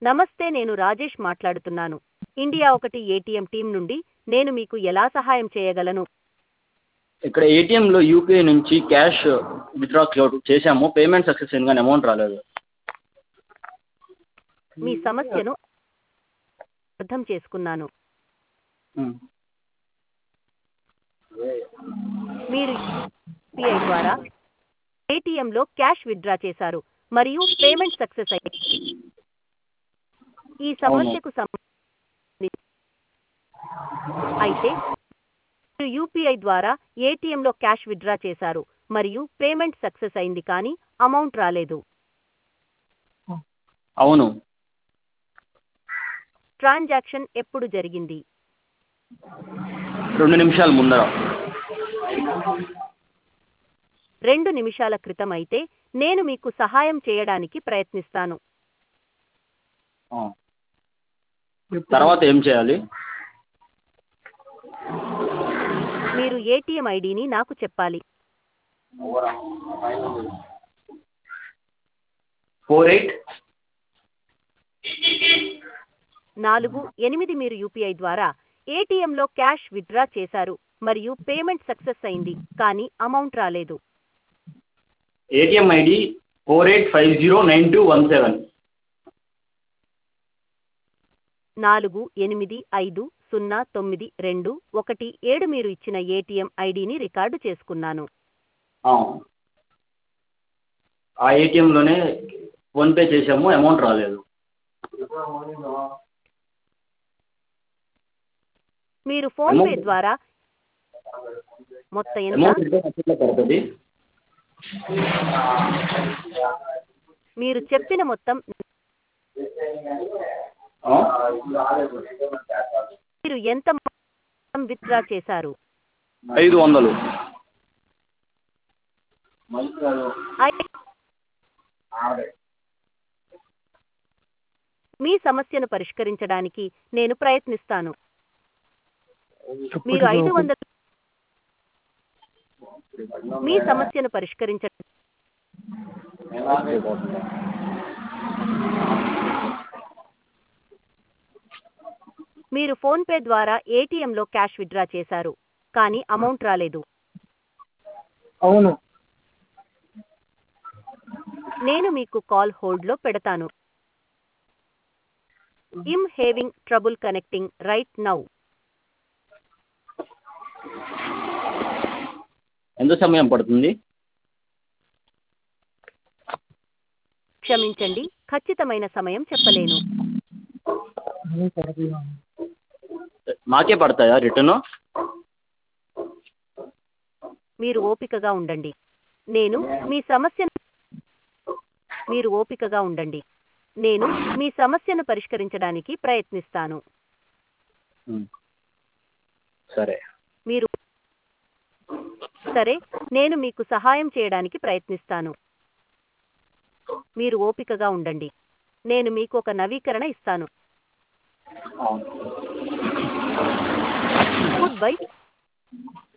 నమస్తే నేను రాజేష్ మాట్లాడుతున్నాను ఇండియా ఒకటి ఏటీఎం టీం నుండి నేను మీకు ఎలా సహాయం చేయగలను ఇక్కడ ఏటీఎంలో యూపీఐ నుంచి క్యాష్ విత్డ్రా చేశాము పేమెంట్ సక్సెస్ అయింది కానీ అమౌంట్ రాలేదు మీ సమస్యను అర్థం చేసుకున్నాను ఉమ్. మీరు యూపీఐ ద్వారా ఏటీఎంలో క్యాష్ విత్డ్రా చేశారు మరియు పేమెంట్ సక్సెస్ అయ్యింది ఈ సమస్యకు సంబంధించి అయితే మీరు యూపీఐ ద్వారా ఏటీఎంలో క్యాష్ విత్డ్రా చేశారు మరియు పేమెంట్ సక్సెస్ అయింది కానీ అమౌంట్ రాలేదు అవును ట్రాన్సాక్షన్ ఎప్పుడు జరిగింది రెండు నిమిషాల ముందర రెండు నిమిషాల క్రితం అయితే నేను మీకు సహాయం చేయడానికి ప్రయత్నిస్తాను ఆ. తర్వాత ఏం చేయాలి మీరు ఏటీఎం ఐడిని నాకు చెప్పాలి ఫోర్ ఎయిట్ నాలుగు ఎనిమిది మీరు యూపీఐ ద్వారా ఏటీఎంలో క్యాష్ విత్డ్రా చేశారు మరియు పేమెంట్ సక్సెస్ అయింది కానీ అమౌంట్ రాలేదు ATM ID four eight five zero nine two one seven నాలుగు ఎనిమిది ఐదు సున్నా తొమ్మిది రెండు ఒకటి ఏడు మీరు ఇచ్చిన ఏటీఎం ఐడిని రికార్డు చేసుకున్నాను ఆ ఏటీఎంలోనే ఫోన్పే చేసాము అమౌంట్ రాలేదు మీరు ఫోన్పే Amount- ద్వారా మొత్తం ఎంత అమౌంట్ రిటర్న్ ఎట్లా పడుతుంది మీరు చెప్పిన మొత్తం ఆ? మీరు ఎంత మొత్తం విత్డ్రా చేశారు ఐదు వందలు ఐ- మీ సమస్యను పరిష్కరించడానికి నేను ప్రయత్నిస్తాను మీరు ఐదు వందలు మీ సమస్యను పరిష్కరించ మీరు ఫోన్పే ద్వారా ఏటీఎంలో క్యాష్ విత్డ్రా చేశారు కానీ అమౌంట్ రాలేదు అవును నేను మీకు కాల్ హోల్డ్లో పెడతాను I'm having trouble connecting right now ఎంత సమయం పడుతుంది క్షమించండి ఖచ్చితమైన సమయం చెప్పలేను మాకే పడతాయా రిటర్న్ మీరు ఓపికగా ఉండండి నేను మీ సమస్యను మీరు ఓపికగా ఉండండి నేను మీ సమస్యను పరిష్కరించడానికి ప్రయత్నిస్తాను సరే మీరు సరే నేను మీకు సహాయం చేయడానికి ప్రయత్నిస్తాను మీరు ఓపికగా ఉండండి నేను మీకు ఒక నవీకరణ ఇస్తాను గుడ్ బై